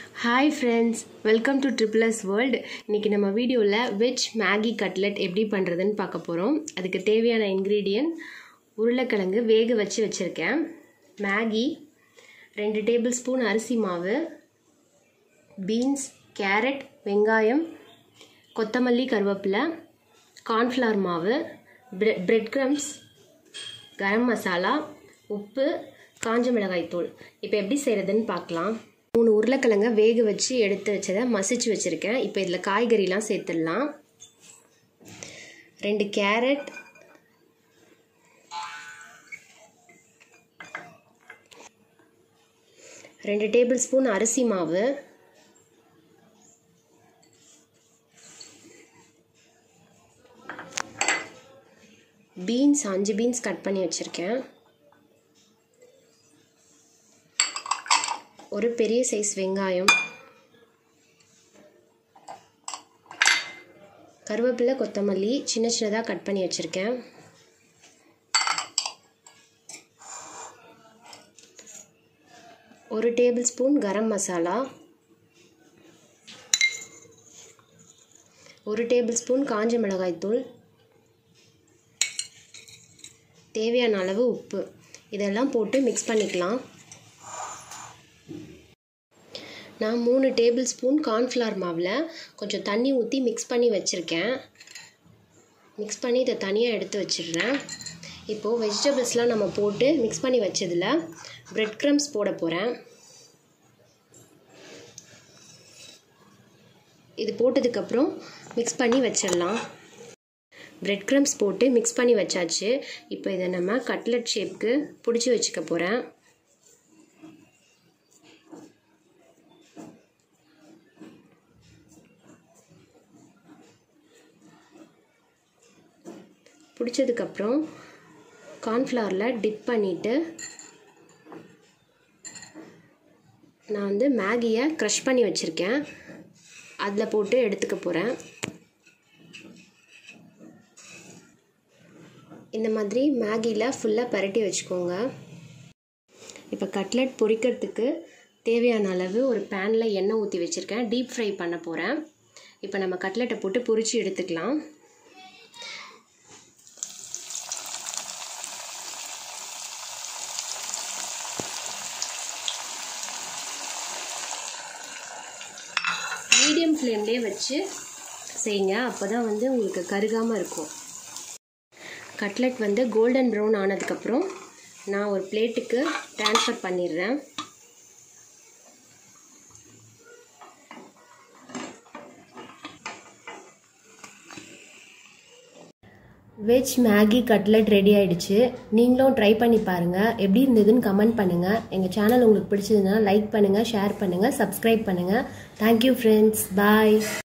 hi friends welcome to triple S world இன்றைக்கி நம்ம வீடியோவில் வெஜ் மேகி கட்லெட் எப்படி பண்ணுறதுன்னு பார்க்க போகிறோம் அதுக்கு தேவையான இன்க்ரீடியன்ட் உருளைக்கிழங்கு வேக வச்சு வச்சுருக்கேன் மேகி ரெண்டு டேபிள் ஸ்பூன் அரிசி மாவு பீன்ஸ் கேரட் வெங்காயம் கொத்தமல்லி கருவேப்பிலை கார்ன்ஃப்ளவர் மாவு bread bread crumbs garam masala உப்பு காஞ்ச மிளகாய் தூள் இப்போ எப்படி செய்கிறதுன்னு பார்க்கலாம் மூணு உருளைக்கிழங்க வேக வச்சு எடுத்து வச்சதை மசிச்சு வச்சுருக்கேன் இப்போ இதில் காய்கறிலாம் சேர்த்துடலாம் ரெண்டு கேரட் ரெண்டு டேபிள் ஸ்பூன் அரிசி மாவு பீன்ஸ் அஞ்சு பீன்ஸ் கட் பண்ணி வச்சுருக்கேன் ஒரு பெரிய சைஸ் வெங்காயம் கருவேப்பிலை கொத்தமல்லி சின்ன சின்னதாக கட் பண்ணி வச்சுருக்கேன் ஒரு டேபிள் ஸ்பூன் கரம் மசாலா ஒரு டேபிள் ஸ்பூன் காஞ்ச மிளகாய் தூள் தேவையான அளவு உப்பு இதெல்லாம் போட்டு மிக்ஸ் பண்ணிக்கலாம் நான் மூணு டேபிள் ஸ்பூன் கார்ன்ஃப்ளவர் மாவில் கொஞ்சம் தண்ணி ஊற்றி மிக்ஸ் பண்ணி வச்சுருக்கேன் மிக்ஸ் பண்ணி இதை தனியாக எடுத்து வச்சிடுறேன் இப்போது வெஜிடபிள்ஸ்லாம் நம்ம போட்டு மிக்ஸ் பண்ணி வச்சதில் ப்ரெட் க்ரம்ஸ் போட போகிறேன் இது போட்டதுக்கப்புறம் மிக்ஸ் பண்ணி வச்சிடலாம் ப்ரெட் க்ரம்ஸ் போட்டு மிக்ஸ் பண்ணி வச்சாச்சு இப்போ இதை நம்ம கட்லெட் ஷேப்க்கு பிடிச்சி வச்சுக்க போகிறேன் பிடிச்சதுக்கப்புறம் கார்ன்ஃப்ளவரில் டிப் பண்ணிவிட்டு நான் வந்து மேகியை க்ரஷ் பண்ணி வச்சுருக்கேன் அதில் போட்டு எடுத்துக்க போகிறேன் இந்த மாதிரி மேகியில் ஃபுல்லாக பரட்டி வச்சுக்கோங்க இப்போ கட்லெட் பொரிக்கிறதுக்கு தேவையான அளவு ஒரு பேனில் எண்ணெய் ஊற்றி வச்சுருக்கேன் டீப் ஃப்ரை பண்ண போகிறேன் இப்போ நம்ம கட்லெட்டை போட்டு பொரித்து எடுத்துக்கலாம் மீடியம் ஃப்ளேம்லேயே வச்சு செய்யுங்க அப்போ தான் வந்து உங்களுக்கு கருகாமல் இருக்கும் கட்லெட் வந்து கோல்டன் ப்ரௌன் ஆனதுக்கப்புறம் நான் ஒரு பிளேட்டுக்கு ட்ரான்ஸ்ஃபர் பண்ணிடுறேன் வெஜ் மேகி கட்லெட் ரெடி ஆயிடுச்சு நீங்களும் ட்ரை பண்ணி பாருங்கள் எப்படி இருந்ததுன்னு கமெண்ட் பண்ணுங்கள் எங்கள் சேனல் உங்களுக்கு பிடிச்சதுன்னா லைக் பண்ணுங்கள் ஷேர் பண்ணுங்கள் சப்ஸ்கிரைப் பண்ணுங்கள் தேங்க்யூ ஃப்ரெண்ட்ஸ் பாய்